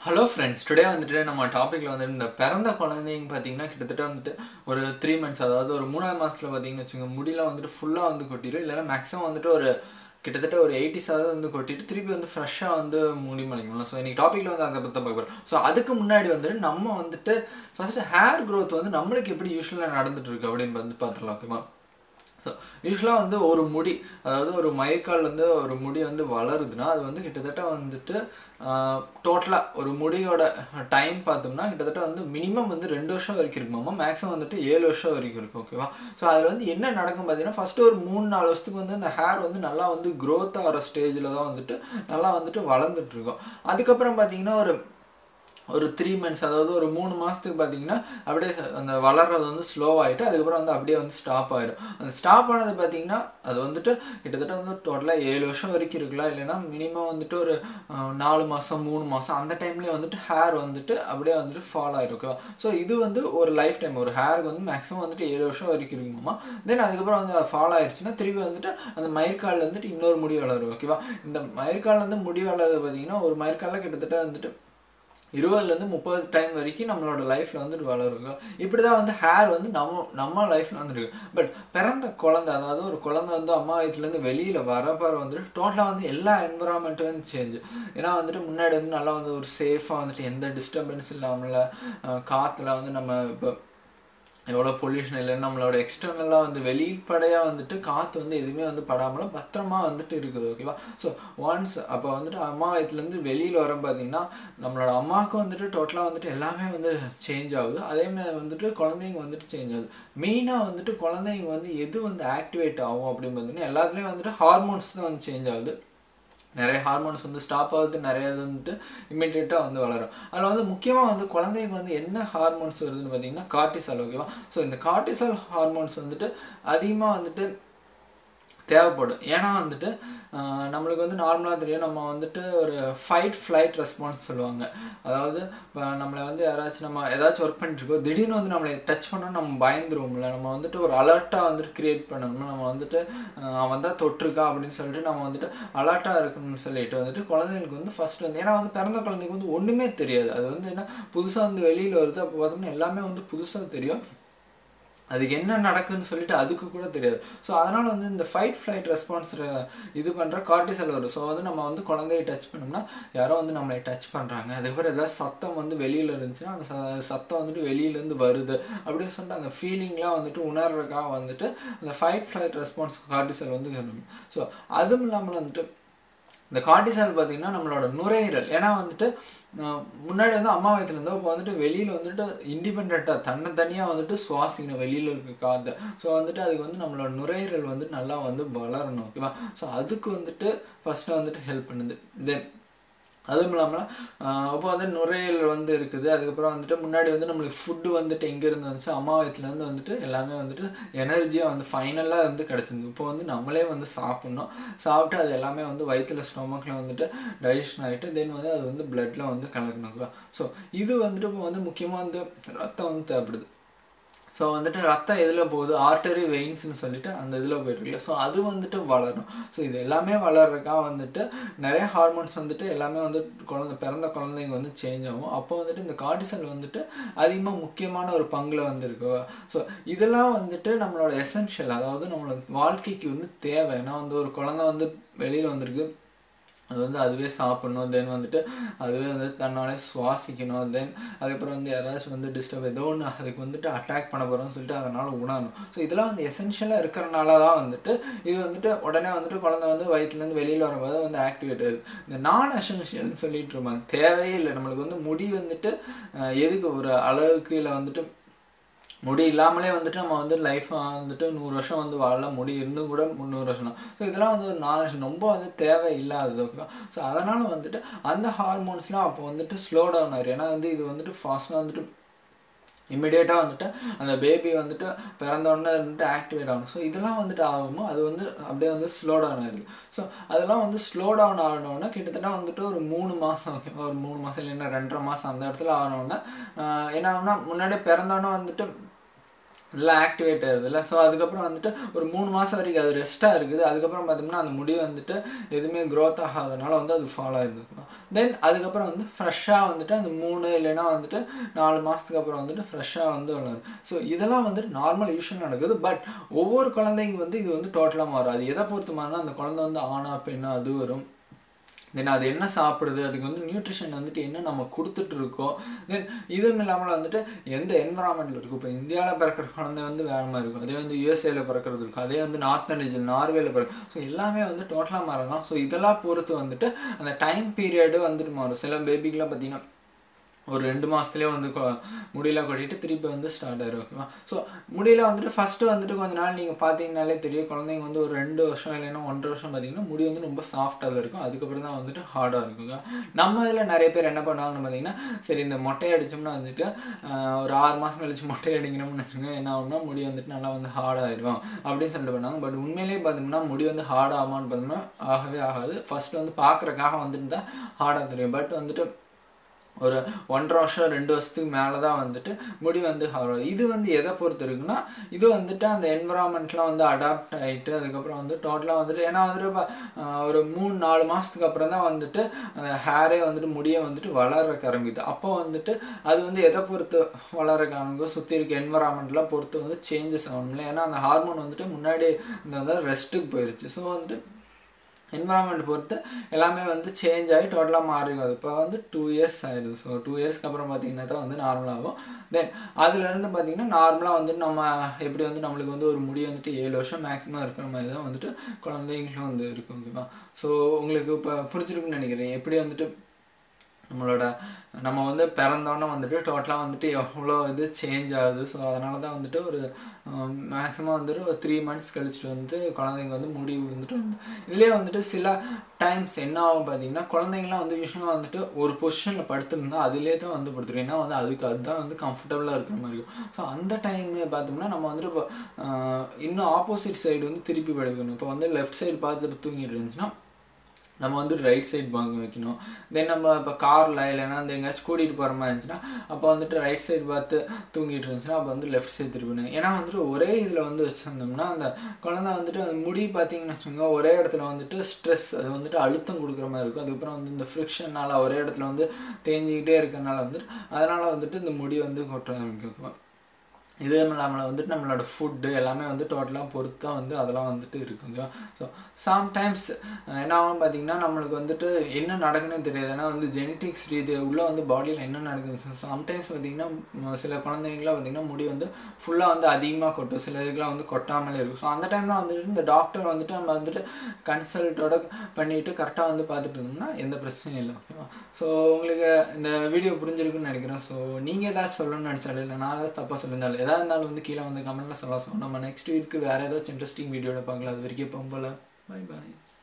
hello friends today வந்துட்டு நம்ம டாப்பிக்கில் வந்துட்டு இந்த பிறந்த குழந்தைங்க பார்த்தீங்கன்னா கிட்டத்தட்ட வந்துட்டு ஒரு த்ரீ மந்த்ஸ் அதாவது ஒரு மூணாவது மாதத்தில் பார்த்தீங்கன்னு வச்சுக்கோங்க முடியெல்லாம் வந்துட்டு ஃபுல்லாக வந்து கொட்டிடும் இல்லைன்னா மேக்ஸிமம் வந்துட்டு ஒரு கிட்டத்தட்ட ஒரு எயிட்டி சதவீதம் வந்து கொட்டிட்டு திருப்பி வந்து ஃப்ரெஷ்ஷாக வந்து முடி மலைக்கணும் ஸோ இன்னைக்கு டாப்பிக்கில் வந்து அதை பற்றி பார்க்க போகிறோம் ஸோ அதுக்கு முன்னாடி வந்துட்டு நம்ம வந்துட்டு ஃபஸ்ட்டு ஹேர் க்ரோத் வந்து நம்மளுக்கு எப்படி யூஸ்வலாக நடந்துட்டு இருக்கு அப்படின்னு வந்து பார்த்துடலாம் ஓகேவா ஸோ யூஸ்வலாக வந்து ஒரு முடி அதாவது ஒரு மயக்கால்லேருந்து ஒரு முடி வந்து வளருதுன்னா அது வந்து கிட்டத்தட்ட வந்துட்டு டோட்டலாக ஒரு முடியோட டைம் பார்த்தோம்னா கிட்டத்தட்ட வந்து மினிமம் வந்து ரெண்டு வருஷம் வரைக்கும் இருக்குமாமா மேக்ஸிமம் வந்துட்டு ஏழு வருஷம் வரைக்கும் இருக்கும் ஓகேவா ஸோ அதில் வந்து என்ன நடக்கும் பார்த்தீங்கன்னா ஃபஸ்ட்டு ஒரு மூணு நாலு வருஷத்துக்கு வந்து அந்த ஹேர் வந்து நல்லா வந்து க்ரோத் ஆகிற ஸ்டேஜில் தான் வந்துட்டு நல்லா வந்துட்டு வளர்ந்துட்டு இருக்கும் அதுக்கப்புறம் பார்த்தீங்கன்னா ஒரு ஒரு த்ரீ மந்த்ஸ் அதாவது ஒரு மூணு மாதத்துக்கு பார்த்தீங்கன்னா அப்படியே அந்த வளர்றது வந்து ஸ்லோ ஆகிட்டு அதுக்கப்புறம் வந்து அப்படியே வந்து ஸ்டாப் ஆகிடும் அந்த ஸ்டாப் ஆனது பார்த்தீங்கன்னா அது வந்துட்டு கிட்டத்தட்ட வந்து டோட்டலாக ஏழு வருஷம் வரைக்கும் இருக்கலாம் இல்லைன்னா மினிமம் வந்துட்டு ஒரு அஹ், நாலு மாதம் மூணு மாதம் அந்த டைம்லேயே வந்துட்டு ஹேர் வந்துட்டு அப்படியே வந்துட்டு ஃபால் ஆகிருக்கும் ஸோ இது வந்து ஒரு லைஃப் டைம் ஒரு ஹேருக்கு வந்து மேக்ஸிமம் வந்துட்டு ஏழு வருஷம் வரைக்கும் இருக்குமாமா தென் அதுக்கப்புறம் வந்து ஃபால் ஆயிடுச்சுன்னா திருப்பி வந்துட்டு அந்த மயிர்காலில் வந்துட்டு இன்னொரு முடி வளரும் ஓகேவா இந்த மயிர்காலில் வந்து முடி வளர்றது பார்த்தீங்கன்னா ஒரு மயிர்காலில் கிட்டத்தட்ட வந்துட்டு இருபதுலேருந்து முப்பது டைம் வரைக்கும் நம்மளோட லைஃப்பில் வந்துட்டு வளருங்க இப்படி தான் வந்து ஹேர் வந்து நம்ம நம்ம லைஃப்பில் வந்துருக்கு பட் பிறந்த குழந்தை அதாவது ஒரு குழந்தை வந்து அம்மா வயிற்றுலேருந்து வெளியில் வரப்பார வந்துட்டு டோட்டலாக வந்து எல்லா என்விரான்மெண்ட்டும் வந்து சேஞ்சு ஏன்னா வந்துட்டு முன்னாடி வந்து நல்லா வந்து ஒரு சேஃபாக வந்துட்டு எந்த டிஸ்டர்பன்ஸ் இல்லாமல் காற்றுல வந்து நம்ம இப்போ எவ்வளோ பொல்யூஷன் இல்லை நம்மளோட எக்ஸ்டர்னலாக வந்து வெளிப்படையாக வந்துட்டு காற்று வந்து எதுவுமே வந்து படாமல் பத்திரமா வந்துட்டு இருக்குது ஓகேவா ஸோ ஒன்ஸ் அப்போ வந்துட்டு அம்மா வயிற்றுலேருந்து வெளியில் வர பார்த்தீங்கன்னா நம்மளோட அம்மாவுக்கு வந்துட்டு டோட்டலாக வந்துட்டு எல்லாமே வந்து சேஞ்ச் ஆகுது அதே மாதிரி வந்துட்டு குழந்தைங்க வந்துட்டு சேஞ்ச் ஆகுது மெயினாக வந்துட்டு குழந்தைங்க வந்து எது வந்து ஆக்டிவேட் ஆகும் அப்படின்னு பார்த்தீங்கன்னா எல்லாத்துலேயும் வந்துட்டு ஹார்மோன்ஸ் தான் வந்து சேஞ்ச் ஆகுது நிறைய ஹார்மோன்ஸ் வந்து ஸ்டாப் ஆகுது நிறைய இது வந்துட்டு இம்மிடியேட்டாக வந்து வளரும் அதில் வந்து முக்கியமாக வந்து குழந்தைங்க வந்து என்ன ஹார்மோன்ஸ் வருதுன்னு பார்த்தீங்கன்னா கார்டிசால் ஓகேவா ஸோ இந்த கார்டிசால் ஹார்மோன்ஸ் வந்துட்டு அதிகமாக வந்துட்டு தேவைப்படும் ஏன்னா வந்துட்டு ஆஹ், நம்மளுக்கு வந்து நார்மலாக தெரியும் நம்ம வந்துட்டு ஒரு ஃபைட் ஃப்ளைட் ரெஸ்பான்ஸ் சொல்லுவாங்க அதாவது இப்போ நம்மளை வந்து யாராச்சும் நம்ம ஏதாச்சும் ஒர்க் பண்ணிட்டு இருக்கோம் திடீர்னு வந்து நம்மளை டச் பண்ணோம் நம்ம பயந்துருவோம்ல நம்ம வந்துட்டு ஒரு அலர்ட்டாக வந்துட்டு கிரியேட் பண்ணணும் நம்ம வந்துட்டு ஆஹ், அவன் தான் தொட்டிருக்கா அப்படின்னு சொல்லிட்டு நம்ம வந்துட்டு அலர்ட்டாக இருக்கணும்னு சொல்லிட்டு வந்துட்டு குழந்தைங்களுக்கு வந்து ஃபர்ஸ்ட் வந்து ஏன்னா வந்து பிறந்த குழந்தைக்கு வந்து ஒன்றுமே தெரியாது அது வந்து என்ன புதுசாக வந்து வெளியில் வருது அப்போ பார்த்தோம்னா எல்லாமே வந்து புதுசாக தெரியும் அதுக்கு என்ன நடக்குன்னு சொல்லிட்டு அதுக்கு கூட தெரியாது ஸோ அதனால் வந்து இந்த ஃபைட் ஃப்ளைட் ரெஸ்பான்ஸ் இது பண்ணுற கார்டிசல் வரும் ஸோ வந்து நம்ம வந்து குழந்தைய டச் பண்ணோம்னா யாரோ வந்து நம்மளை டச் பண்ணுறாங்க அதுக்கப்புறம் ஏதாவது சத்தம் வந்து வெளியில் இருந்துச்சுன்னா அந்த ச- சத்தம் வந்துட்டு வெளியிலேருந்து வருது அப்படின்னு சொல்லிட்டு அந்த ஃபீலிங்லாம் வந்துட்டு உணர்றதுக்காக வந்துட்டு அந்த ஃபைட் ஃப்ளைட் ரெஸ்பான்ஸ் கார்டிசல் வந்து ஸோ அதுவும் இல்லாமல் வந்துட்டு இந்த கார்டிசால் பார்த்தீங்கன்னா நம்மளோட நுரையீரல் ஏன்னா வந்துட்டு ஆஹ், முன்னாடி வந்து அம்மா வயிற்றுல இருந்தோம் இப்போ வந்துட்டு வெளியில் வந்துட்டு இண்டிபெண்ட்டாக தன்னை தனியாக வந்துட்டு சுவாசிக்கணும் வெளியில் இருக்க காற்று ஸோ வந்துட்டு அதுக்கு வந்து நம்மளோட நுரையீரல் வந்து நல்லா வந்து வளரணும் ஓகேவா ஸோ அதுக்கு வந்துட்டு ஃபஸ்ட்டு வந்துட்டு ஹெல்ப் பண்ணுது தென் அதுவும் இல்லாமல் இப்போ வந்து நுரையீரல் வந்து இருக்குது அதுக்கப்புறம் வந்துட்டு முன்னாடி வந்து நம்மளுக்கு ஃபுட்டு வந்துட்டு எங்கேருந்து வந்துச்சு அம்மா வயிற்றுலேருந்து வந்துட்டு எல்லாமே வந்துட்டு எனர்ஜியாக வந்து ஃபைனலாக வந்து கிடச்சிருந்து இப்போ வந்து நம்மளே வந்து சாப்பிட்ணும் சாப்பிட்டு அது எல்லாமே வந்து வயிற்றுல ஸ்டொமக்கில் வந்துட்டு டைஜஷன் ஆகிட்டு தென் வந்து அது வந்து பிளட்டில் வந்து கலக்கணும் ஸோ இது வந்துட்டு இப்போ வந்து முக்கியமாக வந்து ரத்தம் வந்து தேவைப்படுது ஸோ வந்துட்டு ரத்தம் எதில் போகுது ஆர்டரி வெயின்ஸ்னு சொல்லிட்டு அந்த இதில் போயிட்டுருக்குல்ல ஸோ அது வந்துட்டு வளரும் ஸோ இது எல்லாமே வளர்றதுக்காக வந்துட்டு நிறைய ஹார்மோன்ஸ் வந்துட்டு எல்லாமே வந்து குழந்தை பிறந்த குழந்தைங்க வந்து சேஞ்ச் ஆகும் அப்போ வந்துட்டு இந்த கார்டிசல் வந்துட்டு அதிகமாக முக்கியமான ஒரு பங்கில் வந்து இருக்கு ஸோ இதெல்லாம் வந்துட்டு நம்மளோட எசென்ஷியல் அதாவது நம்மளோட வாழ்க்கைக்கு வந்து தேவை ஏன்னா வந்து ஒரு குழந்தை வந்து வெளியில் வந்திருக்கு அது வந்து அதுவே சாப்பிடணும் தென் வந்துட்டு அதுவே வந்து தன்னாலே சுவாசிக்கணும் தென் அதுக்கப்புறம் வந்து யாராச்சும் வந்து டிஸ்டர்ப் ஏதோ ஒன்று அதுக்கு வந்துட்டு அட்டாக் பண்ண போகிறோம்னு சொல்லிட்டு அதனால் உணரணும் ஸோ இதெல்லாம் வந்து எசென்ஷியலாக இருக்கிறனால தான் வந்துட்டு இது வந்துட்டு உடனே வந்துட்டு குழந்தை வந்து வயிற்றுலேருந்து வெளியில் வரும்போது வந்து ஆக்டிவேட் ஆகுது இந்த நான் எசென்ஷியல்னு சொல்லிட்டு இருப்பாங்க தேவையே இல்லை நம்மளுக்கு வந்து முடி வந்துட்டு அஹ், எதுக்கு ஒரு அளவுக்கு இல்லை வந்துட்டு முடி இல்லாமலே வந்துட்டு நம்ம வந்து லைஃப் வந்துட்டு நூறு வருஷம் வந்து வாழலாம் முடி இருந்தும் கூட முந்நூறு வருஷம் தான் ஸோ இதெல்லாம் வந்து ஒரு நாலேஜ் ரொம்ப வந்து தேவை இல்லாதது ஓகேவா ஸோ அதனால் வந்துட்டு அந்த ஹார்மோன்ஸ்லாம் அப்போ வந்துட்டு ஸ்லோ டவுன் ஆயிரும் ஏன்னா வந்து இது வந்துட்டு ஃபாஸ்ட்டாக வந்துட்டு இம்மிடியேட்டாக வந்துட்டு அந்த பேபி வந்துட்டு பிறந்த உடனே வந்துட்டு ஆக்டிவேட் ஆகணும் ஸோ இதெல்லாம் வந்துட்டு ஆகுமோ அது வந்து அப்படியே வந்து ஸ்லோ டவுன் ஆயிடுது ஸோ அதெல்லாம் வந்து ஸ்லோ டவுன் ஆகணும்னா கிட்டத்தட்ட வந்துட்டு ஒரு மூணு மாதம் ஓகே ஒரு மூணு மாதம் இல்லைன்னா ரெண்டரை மாதம் அந்த இடத்துல ஆகணும்னா ஆஹ் என்ன ஆகும்னா முன்னாடியே பிறந்தோன்னே வந்துட்டு எல்லாம் ஆக்டிவேட் ஆகுது இல்லை ஸோ அதுக்கப்புறம் வந்துட்டு ஒரு மூணு மாதம் வரைக்கும் அது ரெஸ்ட்டாக இருக்குது அதுக்கப்புறம் பார்த்தோம்னா அந்த முடி வந்துட்டு எதுவுமே க்ரோத் ஆகாதனால வந்து அது ஃபாலோ ஆகிருந்துருக்கும் தென் அதுக்கப்புறம் வந்து ஃப்ரெஷ்ஷாக வந்துட்டு அந்த மூணு இல்லைன்னா வந்துட்டு நாலு மாதத்துக்கு அப்புறம் வந்துட்டு ஃப்ரெஷ்ஷாக வந்து வளரும் ஸோ இதெல்லாம் வந்துட்டு நார்மல் யூஷுவல் நடக்குது பட் ஒவ்வொரு குழந்தைங்க வந்து இது வந்து டோட்டலாக மாறும் அது எதை பொறுத்து மாறினா அந்த குழந்தை வந்து ஆணா பெண்ணா அது வரும் தென் அது என்ன சாப்பிடுது அதுக்கு வந்து நியூட்ரிஷன் வந்துட்டு என்ன நம்ம கொடுத்துட்டு இருக்கோம் தென் இதுவும் இல்லாமல் வந்துட்டு எந்த என்வரான்மெண்ட்டில் இருக்கும் இப்போ இந்தியாவில் பிறக்கிற குழந்தை வந்து வேறு மாதிரி இருக்கும் அதே வந்து யூஎஸ்ஏல பிறக்கிறது இருக்கும் அதே வந்து நார்த் ரீஜன் நார்வேல பிறக்கும் ஸோ எல்லாமே வந்து டோட்டலாக மாறலாம் ஸோ இதெல்லாம் பொறுத்து வந்துட்டு அந்த டைம் பீரியடு வந்துட்டு மாறும் சில பேபிக்கெலாம் பார்த்தீங்கன்னா ஒரு ரெண்டு மாதத்துலேயே வந்து கொ- முடியெல்லாம் கொட்டிட்டு திருப்பி வந்து ஸ்டார்ட் ஆயிரும் ஓகேவா ஸோ முடியல வந்துட்டு ஃபஸ்ட்டு வந்துட்டு கொஞ்ச நாள் நீங்கள் பார்த்தீங்கனாலே தெரியும் குழந்தைங்க வந்து ஒரு ரெண்டு வருஷம் இல்லைன்னா ஒன்றரை வருஷம் பார்த்தீங்கன்னா முடி வந்து ரொம்ப சாஃப்டாக இருக்கும் அதுக்கப்புறம் தான் வந்துட்டு ஹார்டாக இருக்குங்க நம்ம இதில் நிறைய பேர் என்ன பண்ணுவாங்கன்னு பார்த்தீங்கன்னா சரி இந்த மொட்டை அடிச்சோம்னா வந்துட்டு ஆஹ், ஒரு ஆறு மாதம் கழிச்சு மொட்டை அடிக்கணும்னு வச்சுக்கோங்க என்ன ஆகும்னா முடி வந்துட்டு நல்லா வந்து ஹார்டாகிடும் அப்படின்னு சொல்லிட்டு பண்ணாங்க பட் உண்மையிலேயே பார்த்தோம்னா முடி வந்து ஹார்ட் ஆகுமான்னு பார்த்தோம்னா ஆகவே ஆகாது ஃபர்ஸ்ட் வந்து பார்க்குறக்காக வந்துட்டு தான் ஹார்டாக தெரியும் பட் வந்துட்டு ஒரு ஒன்றரை வருஷம் ரெண்டு வருஷத்துக்கு மேலே தான் வந்துட்டு முடி வந்து ஹார்ட் இது வந்து எதை பொறுத்து இருக்குன்னா இது வந்துட்டு அந்த என்விரான்மெண்ட்லாம் வந்து அடாப்ட் ஆகிட்டு அதுக்கப்புறம் வந்து டோட்டலாக வந்துட்டு ஏன்னா வந்துட்டு இப்போ ஆஹ், ஒரு மூணு நாலு மாதத்துக்கு அப்புறம் தான் வந்துட்டு அந்த ஹேரே வந்துட்டு முடியை வந்துட்டு வளர ஆரம்பிக்குது அப்போ வந்துட்டு அது வந்து எதை பொறுத்து வளர ஆரம்பிக்கும் சுற்றி இருக்க என்விரான்மெண்ட்லாம் பொறுத்து வந்து சேஞ்சஸ் ஆகணும்ல ஏன்னா அந்த ஹார்மோன் வந்துட்டு முன்னாடி இந்த வந்து ரெஸ்ட்டுக்கு போயிருச்சு ஸோ வந்துட்டு என்வரான்மெண்ட் பொறுத்து எல்லாமே வந்து சேஞ்ச் ஆகி டோட்டலாக மாறிடும் இப்போ வந்து டூ இயர்ஸ் ஆயிடுது ஸோ டூ இயர்ஸ்க்கு அப்புறம் பார்த்தீங்கன்னா தான் வந்து நார்மலாகும் தென் அதுலேருந்து பார்த்தீங்கன்னா நார்மலாக வந்துட்டு நம்ம எப்படி வந்து நம்மளுக்கு வந்து ஒரு முடி வந்துட்டு ஏழு வருஷம் மேக்ஸிமம் இருக்கிற மாதிரி தான் வந்துட்டு குழந்தைங்களும் வந்து இருக்கும் ஓகேவா ஸோ உங்களுக்கு இப்போ புரிஞ்சிருக்குன்னு நினைக்கிறேன் எப்படி வந்துட்டு நம்மளோட நம்ம வந்து பிறந்தோன்னே வந்துட்டு டோட்டலாக வந்துட்டு எவ்வளோ இது சேஞ்ச் ஆகுது ஸோ அதனால தான் வந்துட்டு ஒரு மேக்ஸிமம் வந்துட்டு ஒரு த்ரீ மந்த்ஸ் கழிச்சுட்டு வந்து குழந்தைங்க வந்து முடி விழுந்துட்டு வந்து இதுலேயே வந்துட்டு சில டைம்ஸ் என்ன ஆகும் பார்த்தீங்கன்னா குழந்தைங்களாம் வந்து யூஸ்வலாக வந்துட்டு ஒரு பொசிஷனில் படுத்துருந்தா அதிலே தான் வந்து படுத்துரும் ஏன்னா வந்து அதுக்கு அதுதான் வந்து கம்ஃபர்டபுளாக இருக்கிற மாதிரி இருக்கும் ஸோ அந்த டைம் பார்த்தோம்னா நம்ம வந்துட்டு இப்போ ஆஹ், இன்னும் ஆப்போசிட் சைடு வந்து திருப்பி படுக்கணும் இப்போ வந்து லெஃப்ட் சைடு பார்த்து தூங்கிட்டு இருந்துச்சுன்னா நம்ம வந்து ரைட் சைடு வாங்க வைக்கணும் தென் நம்ம இப்போ காரில் இல்லைன்னா அந்த எங்கேயாச்சும் கூட்டிகிட்டு போகிற மாதிரி இருந்துச்சுன்னா அப்போ வந்துட்டு ரைட் சைடு பார்த்து தூங்கிட்டு இருந்துச்சுன்னா அப்போ வந்து லெஃப்ட் சைடு திருப்பணும் ஏன்னா வந்துட்டு ஒரே இதில் வந்து வச்சுருந்தோம்னா அந்த குழந்தை வந்துட்டு அந்த முடி பார்த்தீங்கன்னு வச்சுக்கோங்க ஒரே இடத்துல வந்துட்டு ஸ்ட்ரெஸ் அது வந்துட்டு அழுத்தம் கொடுக்குற மாதிரி இருக்கும் அதுக்கப்புறம் வந்து இந்த ஃப்ரிக்ஷனால் ஒரே இடத்துல வந்து தேஞ்சிக்கிட்டே இருக்கிறனால வந்துட்டு அதனால் வந்துட்டு இந்த முடி வந்து கொட்ட ஆரம்பிக்கும் இது இல்லாமல் வந்துட்டு நம்மளோட ஃபுட்டு எல்லாமே வந்து டோட்டலாக பொறுத்து தான் வந்து அதெல்லாம் வந்துட்டு இருக்குங்க ஸோ சம்டைம்ஸ் என்ன ஆகும் பார்த்தீங்கன்னா நம்மளுக்கு வந்துட்டு என்ன நடக்குன்னு தெரியாது ஏன்னா வந்து ஜெனட்டிக்ஸ் ரீதி உள்ளே வந்து பாடியில் என்ன நடக்குது சம்டைம்ஸ் பார்த்தீங்கன்னா ம், சில குழந்தைங்களாம் பார்த்தீங்கன்னா முடி வந்து ஃபுல்லாக வந்து அதிகமாக கொட்டும் சில இதுக்கெலாம் வந்து கொட்டாமலே இருக்கும் ஸோ அந்த டைமில் வந்துட்டு இந்த டாக்டர் வந்துட்டு நம்ம வந்துட்டு கன்சல்ட்டோட பண்ணிட்டு கரெக்டாக வந்து பார்த்துட்டு இருந்தோம்னா எந்த பிரச்சனையும் இல்லை ஓகேவா ஸோ உங்களுக்கு இந்த வீடியோ புரிஞ்சிருக்குன்னு நினைக்கிறேன் ஸோ நீங்கள் ஏதாச்சும் சொல்லணும்னு நினச்சாலும் இல்லை நான் ஏதாச்சும் தப்பாக சொல்லியிருந்தாலும் எதாக இருந்தாலும் வந்து கீழே வந்து கமெண்ட்டில் சொல்ல ஸோ நம்ம நெக்ஸ்ட் வீக்கு வேறு ஏதாச்சும் இன்ட்ரெஸ்டிங் வீடியோவில் பார்க்கலாம் அது வரைக்கும் போகல பை பாய்